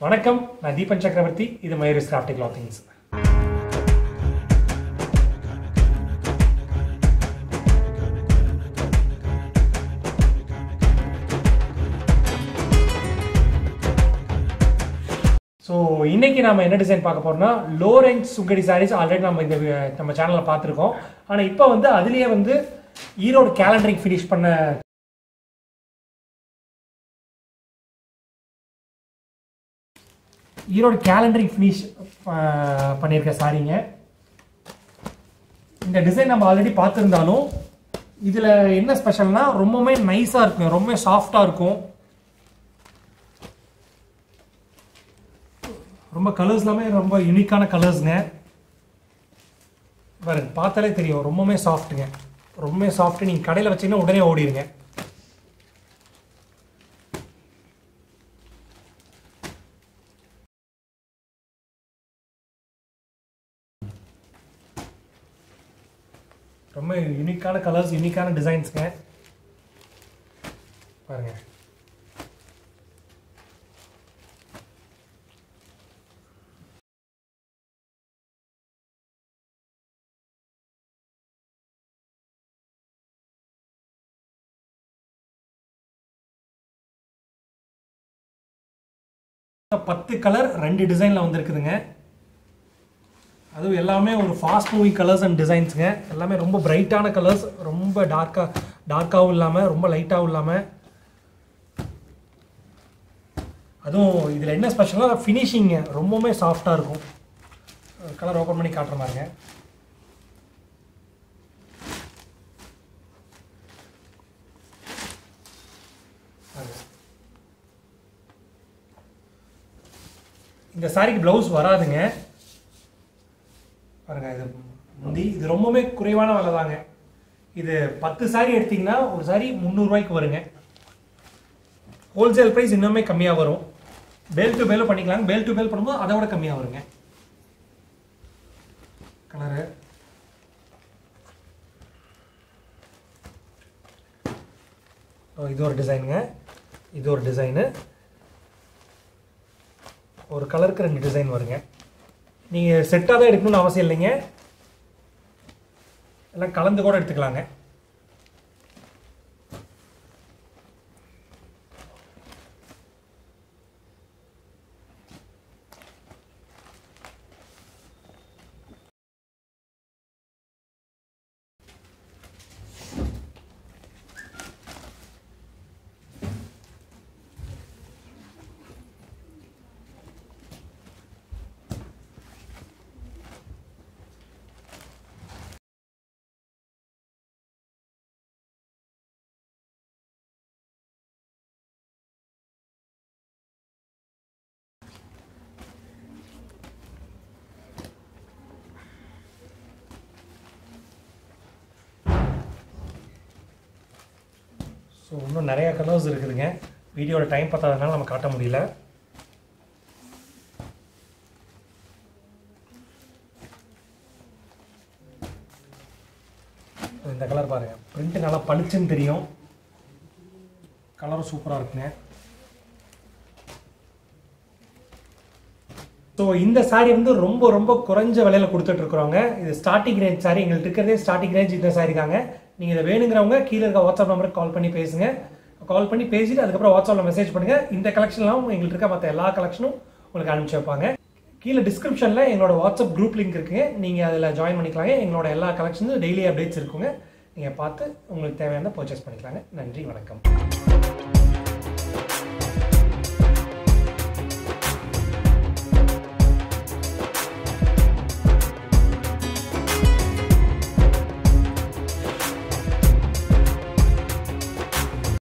வணக்கம் நான் தீபன் சக்கரவர்த்தி இது மயூரிஸ் கிராஃப்டிக் கிளாத்திங்ஸ் ஸோ இன்னைக்கு நாம என்ன டிசைன் பார்க்க போறோம்னா low range Sungudi sarees already நம்ம இந்த வி- நம்ம சேனலில் பார்த்துருக்கோம் ஆனால் இப்போ வந்து அதுலேயே வந்து ஈரோடு கேலண்டரிங் ஃபினிஷ் பண்ண ஈரோடு கேலண்டரிங் ஃபினிஷ் பண்ணியிருக்க சாரீங்க இந்த டிசைன் நம்ம ஆல்ரெடி பார்த்துருந்தாலும் இதில் என்ன ஸ்பெஷல்னா ரொம்பவுமே நைஸாக இருக்கும் ரொம்ப சாஃப்டாக இருக்கும் ரொம்ப கலர்ஸ் எல்லாமே ரொம்ப யூனிக்கான கலர்ஸுங்க பாருங்க பார்த்தாலே தெரியும் ரொம்பவுமே சாஃப்ட்டுங்க ரொம்பவே சாஃப்ட் நீங்கள் கடையில் வச்சீங்கன்னா உடனே ஓடிடுங்க ரொம்ப யூனிக்கான கலர்ஸ் யூனிக்கான டிசைன்ஸுங்க பாருங்க பத்து கலர் ரெண்டு டிசைனில் வந்திருக்குதுங்க அதுவும் எல்லாமே ஒரு ஃபாஸ்ட் மூவிங் கலர்ஸ் அண்ட் டிசைன்ஸுங்க எல்லாமே ரொம்ப பிரைட்டான கலர்ஸ் ரொம்ப டார்க்காக டார்க்காகவும் இல்லாமல் ரொம்ப லைட்டாகவும் இல்லாமல் அதுவும் இதில் என்ன ஸ்பெஷலாக ஃபினிஷிங்க ரொம்பவுமே சாஃப்டாக இருக்கும் கலர் ஓப்பன் பண்ணி காட்டுற மாதிரிங்க பாருங்க. இந்த சாரிக்கு ப்ளவுஸ் வராதுங்க பாருங்க இது முந்தி இது ரொம்பவுமே குறைவான விலை தாங்க இது பத்து சாரி எடுத்தீங்கன்னா ஒரு சாரி முந்நூறுரூவாய்க்கு வருங்க ஹோல்சேல் ப்ரைஸ் இன்னுமே கம்மியாக வரும் பேல் டு பேலும் பண்ணிக்கலாங்க பேல் டு பேல் பண்ணும்போது அதை விட கம்மியாக வருங்க கலரு இது ஒரு டிசைனுங்க இது ஒரு டிசைனு ஒரு கலருக்கு ரெண்டு டிசைன் வருங்க நீங்கள் செட்டாக தான் எடுக்கணும்னு அவசியம் இல்லைங்க எல்லாம் கலந்து கூட எடுத்துக்கலாங்க ஸோ இன்னும் நிறைய கலர்ஸ் இருக்குதுங்க வீடியோட டைம் பத்தாதனால நம்ம காட்ட முடியல இந்த கலர் பாருங்க பிரிண்ட் நல்லா பளிச்சுன்னு தெரியும் கலரும் சூப்பராக இருக்குங்க ஸோ இந்த saree வந்து ரொம்ப ரொம்ப குறைஞ்ச விலையில கொடுத்துட்டு இருக்கிறோங்க இது ஸ்டார்டிங் ரேஞ்ச் saree எங்கள்கிட்ட இருக்கிறதே ஸ்டார்டிங் ரேஞ்ச் இந்த saree தாங்க நீங்கள் இதை வேணுங்கிறவங்க கீழே இருக்க வாட்ஸ்அப் நம்பருக்கு கால் பண்ணி பேசுங்க கால் பண்ணி பேசிட்டு அதுக்கப்புறம் வாட்ஸ்அப்பில் மெசேஜ் பண்ணுங்க இந்த கலெக்ஷன்லாம் எங்கள்கிட்ட இருக்க மற்ற எல்லா கலெக்ஷனும் உங்களுக்கு அனுப்பிச்சு வைப்பாங்க கீழே டிஸ்கிரிப்ஷனில் எங்களோட வாட்ஸ்அப் குரூப் லிங்க் இருக்குங்க நீங்கள் அதில் ஜாயின் பண்ணிக்கலாங்க எங்களோட எல்லா கலெக்ஷனும் டெய்லி அப்டேட்ஸ் இருக்குங்க நீங்கள் பார்த்து உங்களுக்கு தேவையான பர்ச்சேஸ் பண்ணிக்கலாங்க நன்றி வணக்கம்